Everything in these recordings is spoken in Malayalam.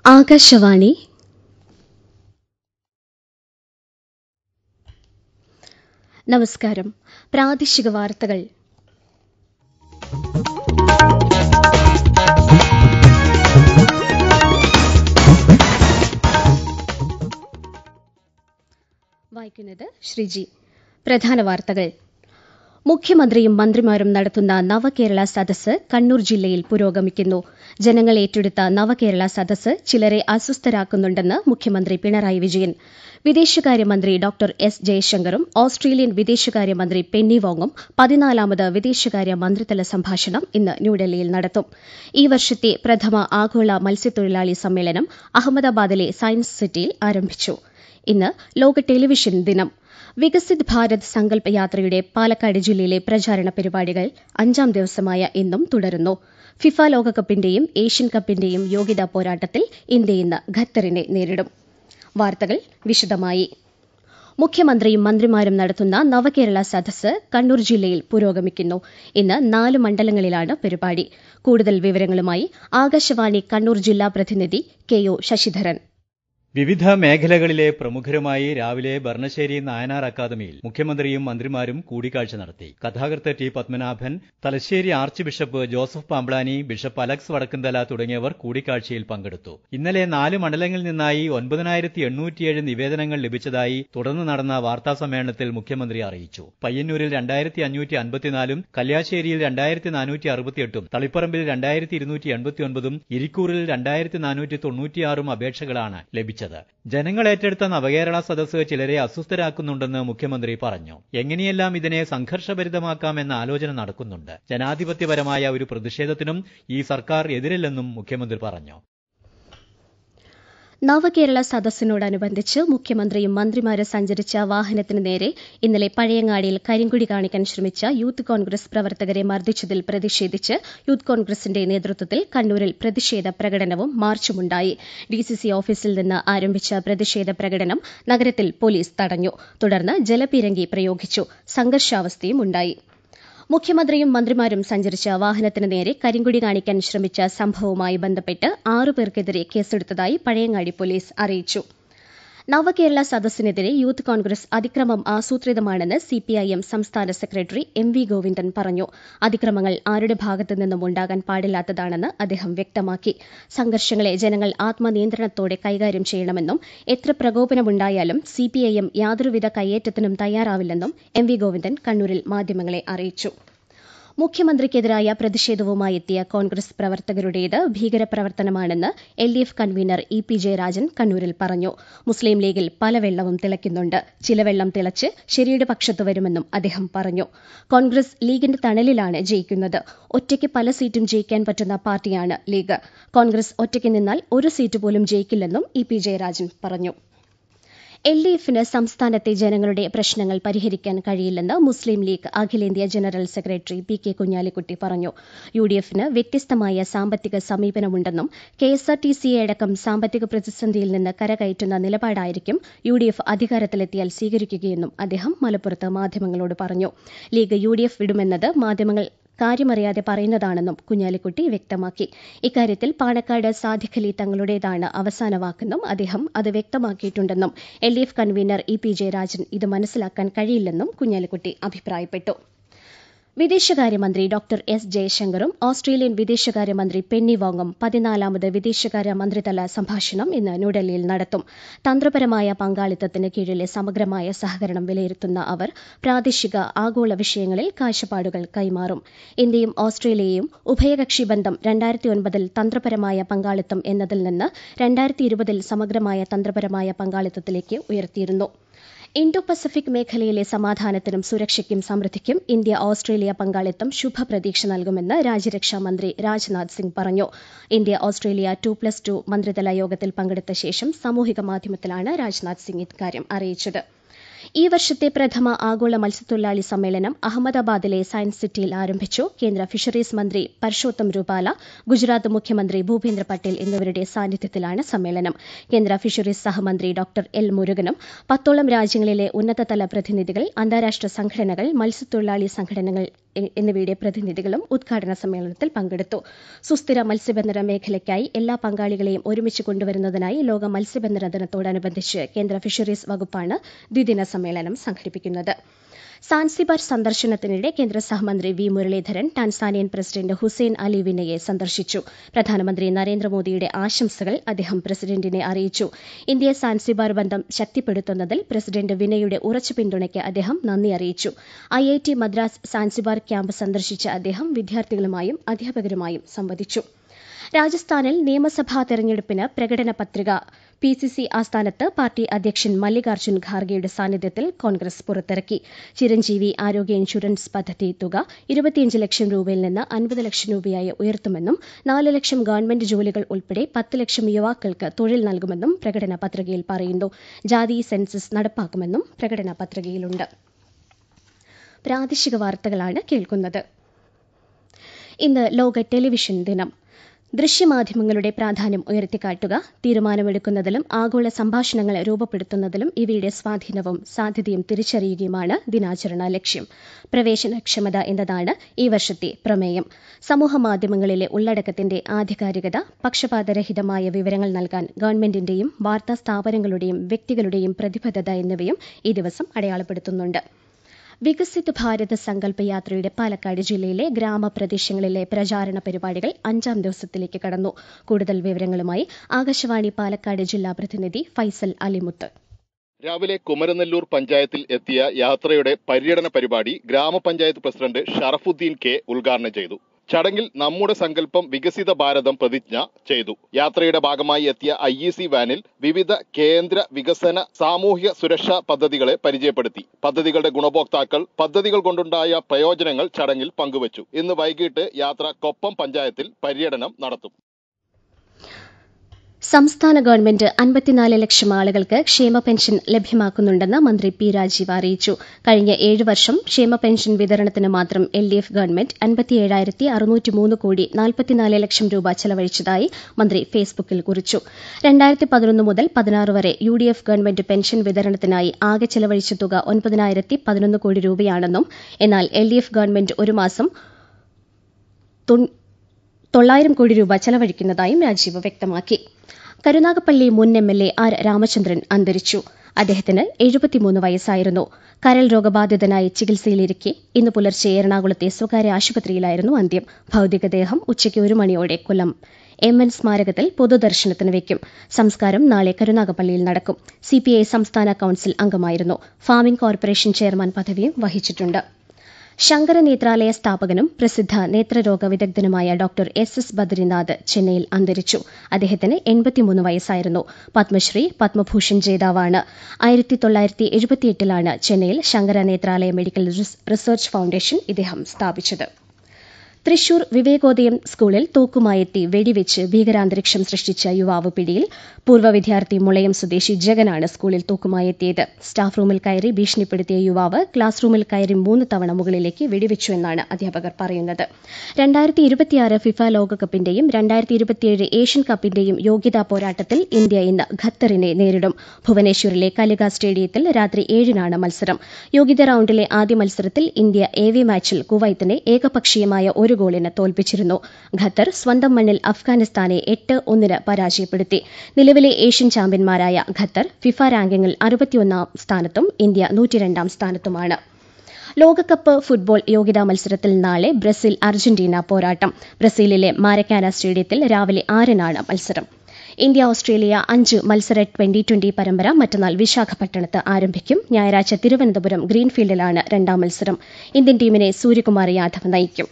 ആകാശവാണി നമസ്കാരം പ്രാദേശിക വാർത്തകൾ വായിക്കുന്നത് ശ്രീജി പ്രധാന വാർത്തകൾ മുഖ്യമന്ത്രിയും മന്ത്രിമാരും നടത്തുന്ന നവകേരള സദസ്സ് കണ്ണൂർ ജില്ലയിൽ പുരോഗമിക്കുന്നു ജനങ്ങൾ ഏറ്റെടുത്ത നവകേരള സദസ്സ് ചിലരെ അസ്വസ്ഥരാക്കുന്നുണ്ടെന്ന് മുഖ്യമന്ത്രി പിണറായി വിജയൻ വിദേശകാര്യമന്ത്രി ഡോക്ടർ എസ് ജയശങ്കറും ഓസ്ട്രേലിയൻ വിദേശകാര്യമന്ത്രി പെന്നി വോങ്ങും പതിനാലാമത് വിദേശകാര്യ മന്ത്രിതല സംഭാഷണം ഇന്ന് ന്യൂഡൽഹിയിൽ നടത്തും ഈ വർഷത്തെ പ്രഥമ ആഗോള മത്സ്യത്തൊഴിലാളി സമ്മേളനം അഹമ്മദാബാദിലെ സയൻസ് സിറ്റിയിൽ ആരംഭിച്ചു ഇന്ന് ലോക ടെലിവിഷൻ ദിനം വികസിത് ഭാരത് സങ്കല്പ യാത്രയുടെ പാലക്കാട് ജില്ലയിലെ പ്രചാരണ പരിപാടികൾ അഞ്ചാം ദിവസമായ ഇന്നും തുടരുന്നു ഫിഫ ലോകകപ്പിന്റെയും ഏഷ്യൻ കപ്പിന്റെയും യോഗ്യതാ പോരാട്ടത്തിൽ ഇന്ത്യ ഇന്ന് ഖത്തറിനെ നേരിടും വാർത്തകൾ വിശദമായി മുഖ്യമന്ത്രിയും മന്ത്രിമാരും നടത്തുന്ന നവകേരള സദസ്സ് കണ്ണൂർ ജില്ലയിൽ പുരോഗമിക്കുന്നു ഇന്ന് നാല് മണ്ഡലങ്ങളിലാണ് പരിപാടി കൂടുതൽ വിവരങ്ങളുമായി ആകാശവാണി കണ്ണൂർ ജില്ലാ പ്രതിനിധി കെ ഒ ശശിധരൻ വിവിധ മേഖലകളിലെ പ്രമുഖരുമായി രാവിലെ ബർണശ്ശേരി നായനാർ അക്കാദമിയിൽ മുഖ്യമന്ത്രിയും മന്ത്രിമാരും കൂടിക്കാഴ്ച നടത്തി കഥാകൃത്ത് T Padmanabhan Thalassery archbishop Joseph Pamplany bishop Alex Vadakkumthala തുടങ്ങിയവർ കൂടിക്കാഴ്ചയിൽ പങ്കെടുത്തു ഇന്നലെ നാല് മണ്ഡലങ്ങളിൽ നിന്നായി ഒൻപതിനായിരത്തി എണ്ണൂറ്റിയേഴ് നിവേദനങ്ങൾ ലഭിച്ചതായി തുടർന്ന് നടന്ന വാർത്താ സമ്മേളനത്തിൽ മുഖ്യമന്ത്രി അറിയിച്ചു പയ്യന്നൂരിൽ രണ്ടായിരത്തി അഞ്ഞൂറ്റി അൻപത്തിനാലും കല്യാശ്ശേരിയിൽ രണ്ടായിരത്തി നാനൂറ്റി അറുപത്തിയെട്ടും തളിപ്പറമ്പിൽ രണ്ടായിരത്തി ഇരുന്നൂറ്റി എൺപത്തിയൊൻപതും ഇരിക്കൂറിൽ രണ്ടായിരത്തി നാനൂറ്റി തൊണ്ണൂറ്റിയാറും അപേക്ഷകളാണ് ലഭിച്ചത് അറിയിച്ചത് ജനങ്ങൾ ഏറ്റെടുത്ത നവകേരള സദസ്സ് ചിലരെ അസ്വസ്ഥരാക്കുന്നുണ്ടെന്ന് മുഖ്യമന്ത്രി പറഞ്ഞു എങ്ങനെയെല്ലാം ഇതിനെ സംഘർഷഭരിതമാക്കാമെന്ന ആലോചന നടക്കുന്നുണ്ട് ജനാധിപത്യപരമായ ഒരു പ്രതിഷേധത്തിനും ഈ സർക്കാർ എതിരില്ലെന്നും മുഖ്യമന്ത്രി പറഞ്ഞു നവകേരള സദസ്സിനോടനുബന്ധിച്ച് മുഖ്യമന്ത്രിയും മന്ത്രിമാരും സഞ്ചരിച്ച വാഹനത്തിന് നേരെ ഇന്നലെ പഴയങ്ങാടിയിൽ കരിങ്കുടി കാണിക്കാൻ ശ്രമിച്ച യൂത്ത് കോൺഗ്രസ് പ്രവർത്തകരെ മർദ്ദിച്ചതിൽ പ്രതിഷേധിച്ച് യൂത്ത് കോൺഗ്രസിന്റെ നേതൃത്വത്തിൽ കണ്ണൂരിൽ പ്രതിഷേധ പ്രകടനവും മാർച്ചുമുണ്ടായി ഡിസിസി ഓഫീസിൽ നിന്ന് ആരംഭിച്ച പ്രതിഷേധ പ്രകടനം നഗരത്തിൽ പോലീസ് തടഞ്ഞു തുടർന്ന് ജലപീരങ്കി പ്രയോഗിച്ചു സംഘർഷാവസ്ഥയും ഉണ്ടായി മുഖ്യമന്ത്രിയും മന്ത്രിമാരും സഞ്ചരിച്ച വാഹനത്തിന് നേരെ കരിങ്കുടി കാണിക്കാൻ ശ്രമിച്ച സംഭവവുമായി ബന്ധപ്പെട്ട് ആറുപേർക്കെതിരെ കേസെടുത്തതായി പഴയങ്ങാടി പോലീസ് അറിയിച്ചു നവകേരള സദസ്സിനെതിരെ യൂത്ത് കോൺഗ്രസ് അതിക്രമം ആസൂത്രിതമാണെന്ന് സിപിഐഎം സംസ്ഥാന സെക്രട്ടറി എം വി ഗോവിന്ദൻ പറഞ്ഞു അതിക്രമങ്ങൾ ആരുടെ ഭാഗത്തു നിന്നും ഉണ്ടാകാൻ പാടില്ലാത്തതാണെന്ന് അദ്ദേഹം വ്യക്തമാക്കി സംഘർഷങ്ങളെ ജനങ്ങൾ ആത്മനിയന്ത്രണത്തോടെ കൈകാര്യം ചെയ്യണമെന്നും എത്ര പ്രകോപനമുണ്ടായാലും സിപിഐഎം യാതൊരുവിധ കയ്യേറ്റത്തിനും തയ്യാറാവില്ലെന്നും എം വി ഗോവിന്ദൻ കണ്ണൂരിൽ മാധ്യമങ്ങളെ അറിയിച്ചു മുഖ്യമന്ത്രിക്കെതിരായ പ്രതിഷേധവുമായി എത്തിയ കോൺഗ്രസ് പ്രവർത്തകരുടേത് ഭീകരപ്രവർത്തനമാണെന്ന് L D F convener E P Jayarajan കണ്ണൂരിൽ പറഞ്ഞു മുസ്ലിം ലീഗിൽ പല വെള്ളവും തിളയ്ക്കുന്നുണ്ട് ചില വെള്ളം തിളച്ച് ശരിയുടെ പക്ഷത്ത് വരുമെന്നും അദ്ദേഹം പറഞ്ഞു കോൺഗ്രസ് ലീഗിന്റെ തണലിലാണ് ജയിക്കുന്നത് ഒറ്റയ്ക്ക് പല സീറ്റും ജയിക്കാൻ പറ്റുന്ന പാർട്ടിയാണ് ലീഗ് കോൺഗ്രസ് ഒറ്റയ്ക്ക് നിന്നാൽ ഒരു സീറ്റ് പോലും ജയിക്കില്ലെന്നും ഇ പി ജയരാജൻ പറഞ്ഞു എൽ ഡി എഫിന് സംസ്ഥാനത്തെ ജനങ്ങളുടെ പ്രശ്നങ്ങൾ പരിഹരിക്കാൻ കഴിയില്ലെന്ന് മുസ്ലിം ലീഗ് അഖിലേന്ത്യാ general secretary P K Kunhalikutty പറഞ്ഞു യു ഡി എഫിന് വ്യത്യസ്തമായ സാമ്പത്തിക സമീപനമുണ്ടെന്നും കെ എസ് ആർ ടി സിയെ അടക്കം സാമ്പത്തിക പ്രതിസന്ധിയിൽ നിന്ന് കരകയറ്റുന്ന നിലപാടായിരിക്കും യു ഡി എഫ് അധികാരത്തിലെത്തിയാൽ സ്വീകരിക്കുകയെന്നും അദ്ദേഹം മലപ്പുറത്ത് മാധ്യമങ്ങളോട് പറഞ്ഞു ലീഗ് യു ഡി എഫ് വിടുമെന്നത് മാധ്യമങ്ങൾ കാര്യമറിയാതെ പറയുന്നതാണെന്നും കുഞ്ഞാലിക്കുട്ടി വ്യക്തമാക്കി ഇക്കാര്യത്തിൽ പാണക്കാട് സാദിഖലി തങ്ങളുടേതാണ് അവസാന വാക്കെന്നും അദ്ദേഹം അത് വ്യക്തമാക്കിയിട്ടുണ്ടെന്നും L D F convener E P Jayarajan ഇത് മനസ്സിലാക്കാൻ കഴിയില്ലെന്നും കുഞ്ഞാലിക്കുട്ടി അഭിപ്രായപ്പെട്ടു വിദേശകാര്യമന്ത്രി ഡോക്ടർ എസ് ജയശങ്കറും ഓസ്ട്രേലിയൻ വിദേശകാര്യമന്ത്രി പെന്നി വോങ്ങും പതിനാലാമത് വിദേശകാര്യ മന്ത്രിതല സംഭാഷണം ഇന്ന് ന്യൂഡൽഹിയിൽ നടത്തും തന്ത്രപരമായ പങ്കാളിത്തത്തിന് കീഴിലെ സമഗ്രമായ സഹകരണം വിലയിരുത്തുന്ന അവർ പ്രാദേശിക ആഗോള വിഷയങ്ങളിൽ കാഴ്ചപ്പാടുകൾ കൈമാറും ഇന്ത്യയും ഓസ്ട്രേലിയയും ഉഭയകക്ഷി ബന്ധം രണ്ടായിരത്തി ഒൻപതിൽ തന്ത്രപരമായ പങ്കാളിത്തം എന്നതിൽ നിന്ന് രണ്ടായിരത്തി ഇരുപതിൽ സമഗ്രമായ തന്ത്രപരമായ പങ്കാളിത്തത്തിലേക്ക് ഉയർത്തിയിരുന്നു ഇൻഡോ പസഫിക് മേഖലയിലെ സമാധാനത്തിനും സുരക്ഷയ്ക്കും സമൃദ്ധിക്കും ഇന്ത്യ ഓസ്ട്രേലിയ പങ്കാളിത്തം ശുഭപ്രതീക്ഷ നൽകുമെന്ന് രാജ്യരക്ഷാ മന്ത്രി രാജ്നാഥ് സിംഗ് പറഞ്ഞു India Australia two plus two മന്ത്രിതല യോഗത്തിൽ പങ്കെടുത്ത ശേഷം സാമൂഹിക മാധ്യമത്തിലാണ് രാജ്നാഥ് സിംഗ് ഇക്കാര്യം അറിയിച്ചത് ഈ വർഷത്തെ പ്രഥമ ആഗോള മത്സ്യത്തൊഴിലാളി സമ്മേളനം അഹമ്മദാബാദിലെ സയൻസ് സിറ്റിയിൽ ആരംഭിച്ചു കേന്ദ്ര ഫിഷറീസ് മന്ത്രി പർഷോത്തം രൂപാല ഗുജറാത്ത് മുഖ്യമന്ത്രി ഭൂപേന്ദ്ര പട്ടേൽ എന്നിവരുടെ സാന്നിധ്യത്തിലാണ് സമ്മേളനം കേന്ദ്ര ഫിഷറീസ് സഹമന്ത്രി ഡോക്ടർ എൽ മുരുകനും പത്തോളം രാജ്യങ്ങളിലെ ഉന്നതതല പ്രതിനിധികൾ അന്താരാഷ്ട്ര സംഘടനകൾ മത്സ്യത്തൊഴിലാളി സംഘടനകൾ എന്നിവയുടെ പ്രതിനിധികളും ഉദ്ഘാടന സമ്മേളനത്തിൽ പങ്കെടുത്തു സുസ്ഥിര മത്സ്യബന്ധന മേഖലയ്ക്കായി എല്ലാ പങ്കാളികളെയും ഒരുമിച്ച് കൊണ്ടുവരുന്നതിനായി ലോക മത്സ്യബന്ധന ദിനത്തോടനുബന്ധിച്ച് കേന്ദ്ര ഫിഷറീസ് വകുപ്പാണ് ദ്വിദിന സമ്മേളനം സംഘടിപ്പിക്കുന്നത് സാൻസിബാർ സന്ദർശനത്തിനിടെ കേന്ദ്ര സഹമന്ത്രി V Muraleedharan Tanzanian president Hussain Ali വിനയെ സന്ദർശിച്ചു പ്രധാനമന്ത്രി നരേന്ദ്രമോദിയുടെ ആശംസകൾ അദ്ദേഹം പ്രസിഡന്റിനെ അറിയിച്ചു ഇന്ത്യ സാൻസിബാർ ബന്ധം ശക്തിപ്പെടുത്തുന്നതിൽ പ്രസിഡന്റ് വിനയുടെ ഉറച്ച പിന്തുണയ്ക്ക് അദ്ദേഹം നന്ദി അറിയിച്ചു ഐഐടി മദ്രാസ് സാൻസിബാർ ക്യാമ്പ് സന്ദർശിച്ച അദ്ദേഹം വിദ്യാർത്ഥികളുമായും അധ്യാപകരുമായും സംവദിച്ചു രാജസ്ഥാനിൽ നിയമസഭാ തെരഞ്ഞെടുപ്പിന് പ്രകടന പത്രിക പി സി സി ആസ്ഥാനത്ത് പാർട്ടി അധ്യക്ഷൻ മല്ലികാർജ്ജുൻ ഖാർഗെയുടെ സാന്നിധ്യത്തിൽ കോൺഗ്രസ് പുറത്തിറക്കി ചിരഞ്ജീവി ആരോഗ്യ ഇൻഷുറൻസ് പദ്ധതി തുക ഇരുപത്തിയഞ്ച് ലക്ഷം രൂപയിൽ നിന്ന് അൻപത് ലക്ഷം രൂപയായി ഉയർത്തുമെന്നും നാല് ലക്ഷം ഗവൺമെന്റ് ജോലികൾ ഉൾപ്പെടെ പത്ത് ലക്ഷം യുവാക്കൾക്ക് തൊഴിൽ നൽകുമെന്നും പ്രകടന പത്രികയിൽ പറയുന്നു ജാതി സെൻസസ് നടപ്പാക്കുമെന്നും പ്രകടന പത്രികയിലുണ്ട് പ്രാദേശിക വാർത്തകളാണ് കേൾക്കുന്നത് ഇന്ന് ലോക ടെലിവിഷൻ ദിനം ദൃശ്യമാധ്യമങ്ങളുടെ പ്രാധാന്യം ഉയർത്തിക്കാട്ടുക തീരുമാനമെടുക്കുന്നതിലും ആഗോള സംഭാഷണങ്ങൾ രൂപപ്പെടുത്തുന്നതിലും ഇവയുടെ സ്വാധീനവും സാധ്യതയും തിരിച്ചറിയുകയുമാണ് ദിനാചരണ ലക്ഷ്യം പ്രവേശനക്ഷമത എന്നതാണ് ഈ വർഷത്തെ പ്രമേയം സമൂഹമാധ്യമങ്ങളിലെ ഉള്ളടക്കത്തിന്റെ ആധികാരികത പക്ഷപാതരഹിതമായ വിവരങ്ങൾ നൽകാൻ ഗവൺമെന്റിന്റെയും വാർത്താ സ്ഥാപനങ്ങളുടെയും വ്യക്തികളുടെയും പ്രതിബദ്ധത എന്നിവയും ഈ ദിവസം അടയാളപ്പെടുത്തുന്നുണ്ട് വികസിത് ഭാരത് സങ്കല്പ യാത്രയുടെ പാലക്കാട് ജില്ലയിലെ ഗ്രാമപ്രദേശങ്ങളിലെ പ്രചാരണ പരിപാടികൾ അഞ്ചാം ദിവസത്തിലേക്ക് കടന്നു കൂടുതൽ വിവരങ്ങളുമായി ആകാശവാണി പാലക്കാട് ജില്ലാ പ്രതിനിധി ഫൈസൽ അലിമുത്ത് രാവിലെ കുമരനെല്ലൂർ പഞ്ചായത്തിൽ എത്തിയ യാത്രയുടെ പര്യടന പരിപാടി ഗ്രാമപഞ്ചായത്ത് പ്രസിഡന്റ് ഷറഫുദ്ദീൻ കെ ഉദ്ഘാടനം ചെയ്തു ചടങ്ങിൽ നമ്മുടെ സങ്കല്പം വികസിത ഭാരതം പ്രതിജ്ഞ ചെയ്തു യാത്രയുടെ ഭാഗമായി എത്തിയ ഐ ഇ സി വാനിൽ വിവിധ കേന്ദ്ര വികസന സാമൂഹ്യ സുരക്ഷാ പദ്ധതികളെ പരിചയപ്പെടുത്തി പദ്ധതികളുടെ ഗുണഭോക്താക്കൾ പദ്ധതികൾ കൊണ്ടുണ്ടായ പ്രയോജനങ്ങൾ ചടങ്ങിൽ പങ്കുവച്ചു ഇന്ന് വൈകിട്ട് യാത്ര കൊപ്പം പഞ്ചായത്തിൽ പര്യടനം നടത്തും സംസ്ഥാന ഗവൺമെന്റ് അൻപത്തിനാല് ലക്ഷം ആളുകൾക്ക് ക്ഷേമ പെൻഷൻ ലഭ്യമാക്കുന്നുണ്ടെന്ന് മന്ത്രി പി രാജീവ് അറിയിച്ചു കഴിഞ്ഞ ഏഴ് വർഷം ക്ഷേമ പെൻഷൻ വിതരണത്തിന് മാത്രം എൽ ഡി എഫ് ഗവൺമെന്റ് അൻപത്തിയേഴായിരത്തി അറുന്നൂറ്റിമൂന്ന് കോടി നാൽപ്പത്തിനാല് ലക്ഷം രൂപ ചെലവഴിച്ചതായി മന്ത്രി ഫേസ്ബുക്കിൽ കുറിച്ചു രണ്ടായിരത്തി പതിനൊന്ന് മുതൽ പതിനാറ് വരെ U D F government pension വിതരണത്തിനായി ആകെ ചെലവഴിച്ച തുക ഒൻപതിനായിരത്തി പതിനൊന്ന് കോടി രൂപയാണെന്നും എന്നാൽ എൽ ഡി എഫ് ഗവൺമെന്റ് ഒരു മാസം തൊള്ളായിരം കോടി രൂപ ചെലവഴിക്കുന്നതായും രാജീവ് വ്യക്തമാക്കി കരുനാഗപ്പള്ളി മുൻ M L A R Ramachandran അന്തരിച്ചു അദ്ദേഹത്തിന് എഴുപത്തിമൂന്ന് വയസ്സായിരുന്നു കരൾ രോഗബാധിതനായി ചികിത്സയിലിരിക്കെ ഇന്ന് പുലർച്ചെ എറണാകുളത്തെ സ്വകാര്യ ആശുപത്രിയിലായിരുന്നു അന്ത്യം ഭൌതികദേഹം ഉച്ചയ്ക്ക് ഒരു മണിയോടെ കൊല്ലം എം എൻ സ്മാരകത്തിൽ പൊതുദർശനത്തിന് വയ്ക്കും സംസ്കാരം നാളെ കരുനാഗപ്പള്ളിയിൽ നടക്കും സിപിഐ സംസ്ഥാന കൌൺസിൽ അംഗമായിരുന്നു ഫാമിംഗ് കോർപ്പറേഷൻ ചെയർമാൻ പദവിയും വഹിച്ചിട്ടുണ്ട് ശങ്കര നേത്രാലയ സ്ഥാപകനും പ്രസിദ്ധ നേത്രരോഗ വിദഗ്ധനുമായ ഡോക്ടർ എസ് എസ് ബദ്രിനാഥ് ചെന്നൈയിൽ അന്തരിച്ചു അദ്ദേഹത്തിന് എൺപത്തിമൂന്ന് വയസ്സായിരുന്നു പത്മശ്രീ പത്മഭൂഷൺ ജേതാവാണ് ആയിരത്തി തൊള്ളായിരത്തി എഴുപത്തിയെട്ടിലാണ് ചെന്നൈയിൽ Sankara Nethralaya medical research foundation ഇദ്ദേഹം സ്ഥാപിച്ചത് തൃശൂർ വിവേകോദയം സ്കൂളിൽ തോക്കുമായെത്തി വെടിവെച്ച് ഭീകരാന്തരീക്ഷം സൃഷ്ടിച്ച യുവാവ് പിടിയിൽ പൂർവ്വ വിദ്യാർത്ഥി മുളയം സ്വദേശി ജഗനാണ് സ്കൂളിൽ തോക്കുമായെത്തിയത് സ്റ്റാഫ് റൂമിൽ കയറി ഭീഷണിപ്പെടുത്തിയ യുവാവ് ക്ലാസ് റൂമിൽ കയറി മൂന്ന് തവണ മുകളിലേക്ക് വെടിവെച്ചു എന്നാണ് അധ്യാപകർ പറയുന്നത് രണ്ടായിരത്തി ഇരുപത്തിയാറ് ഫിഫ ലോകകപ്പിന്റെയും രണ്ടായിരത്തി ഇരുപത്തിയേഴ് ഏഷ്യൻ കപ്പിന്റെയും യോഗ്യതാ പോരാട്ടത്തിൽ ഇന്ത്യ ഇന്ന് ഖത്തറിനെ നേരിടും ഭുവനേശ്വറിലെ കലിക സ്റ്റേഡിയത്തിൽ രാത്രി ഏഴിനാണ് മത്സരം യോഗ്യതാ റൌണ്ടിലെ ആദ്യ മത്സരത്തിൽ ഇന്ത്യ എ വി മാച്ചിൽ കുവൈത്തിനെ ഏകപക്ഷീയമായ ഒരു ഗോളിന് തോൽപ്പിച്ചിരുന്നു ഖത്തർ സ്വന്തം മണ്ണിൽ അഫ്ഗാനിസ്ഥാനെ എട്ട് ഒന്നിന് പരാജയപ്പെടുത്തി നിലവിലെ ഏഷ്യൻ ചാമ്പ്യന്മാരായ ഖത്തർ ഫിഫ റാങ്കിങ്ങിൽ അറുപത്തിയൊന്നാം സ്ഥാനത്തും ഇന്ത്യ നൂറ്റിരണ്ടാം സ്ഥാനത്തുമാണ് ലോകകപ്പ് ഫുട്ബോൾ യോഗ്യതാ മത്സരത്തിൽ നാളെ ബ്രസീൽ അർജന്റീന പോരാട്ടം ബ്രസീലിലെ മാരക്കാന സ്റ്റേഡിയത്തിൽ രാവിലെ ആറിനാണ് മത്സരം ഇന്ത്യ ഓസ്ട്രേലിയ അഞ്ച് മത്സര ട്വന്റി ട്വന്റി പരമ്പര മറ്റന്നാൾ വിശാഖപട്ടണത്ത് ആരംഭിക്കും ഞായറാഴ്ച തിരുവനന്തപുരം ഗ്രീൻഫീൽഡിലാണ് രണ്ടാം മത്സരം ഇന്ത്യൻ ടീമിനെ സൂര്യകുമാർ യാദവ് നയിക്കും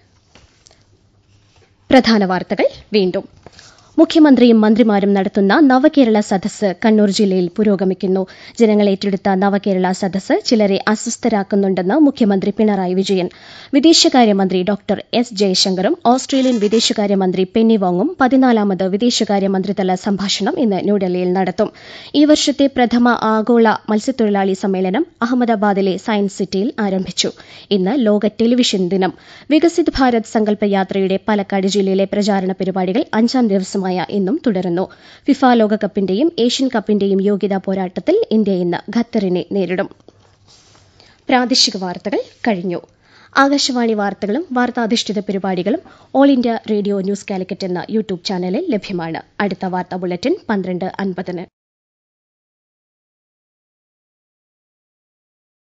പ്രധാന വാർത്തകൾ വീണ്ടും മുഖ്യമന്ത്രിയും മന്ത്രിമാരും നടത്തുന്ന നവകേരള സദസ്സ് കണ്ണൂർ ജില്ലയിൽ പുരോഗമിക്കുന്നു ജനങ്ങൾ ഏറ്റെടുത്ത നവകേരള സദസ്സ് ചിലരെ അസ്വസ്ഥരാക്കുന്നുണ്ടെന്ന് മുഖ്യമന്ത്രി പിണറായി വിജയൻ വിദേശകാര്യമന്ത്രി ഡോക്ടർ എസ് ജയശങ്കറും ഓസ്ട്രേലിയൻ വിദേശകാര്യമന്ത്രി പെന്നി വോങ്ങും പതിനാലാമത് വിദേശകാര്യമന്ത്രിതല സംഭാഷണം ഇന്ന് ന്യൂഡൽഹിയിൽ നടത്തും ഈ വർഷത്തെ പ്രഥമ ആഗോള മത്സ്യത്തൊഴിലാളി സമ്മേളനം അഹമ്മദാബാദിലെ സയൻസ് സിറ്റിയിൽ ആരംഭിച്ചു ഇന്ന് ലോക ടെലിവിഷൻ ദിനം വികസിത് ഭാരത് സങ്കല്പ യാത്രയുടെ പാലക്കാട് ജില്ലയിലെ പ്രചാരണ പരിപാടികൾ അഞ്ചാം ദിവസമായ ഇന്നും തുടരുന്നു ഫിഫ ലോകകപ്പിന്റെയും ഏഷ്യൻ കപ്പിന്റെയും യോഗ്യതാ പോരാട്ടത്തിൽ ഇന്ത്യ ഇന്ന് ഖത്തറിനെ നേരിടും പ്രാദേശിക വാർത്തകൾ കഴിഞ്ഞു ആകാശവാണി വാർത്തകളും വാർത്താധിഷ്ഠിത പരിപാടികളും All India Radio News Calicut എന്ന യൂട്യൂബ് ചാനലിൽ ലഭ്യമാണ് അടുത്ത വാർത്താ ബുള്ളറ്റിൻ പന്ത്രണ്ട് അൻപതിന്